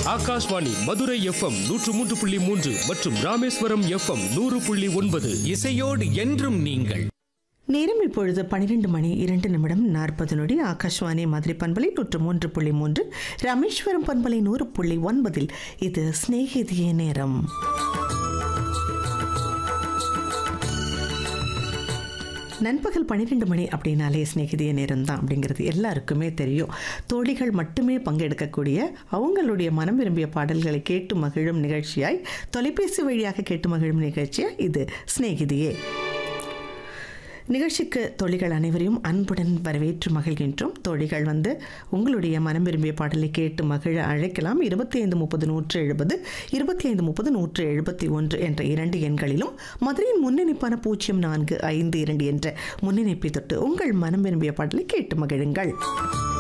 Akashvani Madurai FM நூற்று மூன்று புள்ளி மூன்று மற்றும் ராமேஸ்வரம் எஃப்எம் நூறு புள்ளி ஒன்பது இசையோடு என்றும் நீங்கள் நேரம் இப்பொழுது பன்னிரெண்டு மணி இரண்டு நிமிடம் நாற்பது நொடி ஆகாஷ்வாணி மதுரை பண்பலை நூற்று மூன்று புள்ளி மூன்று ராமேஸ்வரம் பண்பலை நூறு புள்ளி ஒன்பதில் இது சிநேகிதிய நேரம் நண்பகல் பன்னிரெண்டு மணி அப்படின்னாலே சிநேகிதிய நேரம் தான் அப்படிங்கிறது எல்லாருக்குமே தெரியும் தோழிகள் மட்டுமே பங்கெடுக்கக்கூடிய அவங்களுடைய மனம் விரும்பிய பாடல்களை கேட்டு மகிழும் நிகழ்ச்சியாய் தொலைபேசி வழியாக கேட்டு மகிழும் நிகழ்ச்சியாய் இது சிநேகிதியே நிகழ்ச்சிக்கு தோழிகள் அனைவரையும் அன்புடன் வரவேற்று மகிழ்கின்றோம் தோழிகள் வந்து உங்களுடைய மனம் விரும்பிய பாடலை கேட்டு மகிழ அழைக்கலாம் இருபத்தி ஐந்து முப்பது நூற்று எழுபது இருபத்தி ஐந்து முப்பது நூற்று எழுபத்தி ஒன்று என்ற இரண்டு எண்களிலும் மதுரையின் முன்னிணைப்பான பூஜ்ஜியம் நான்கு ஐந்து இரண்டு என்ற முன்னிணைப்பை தொட்டு உங்கள் மனம் விரும்பிய பாடலை கேட்டு மகிழுங்கள்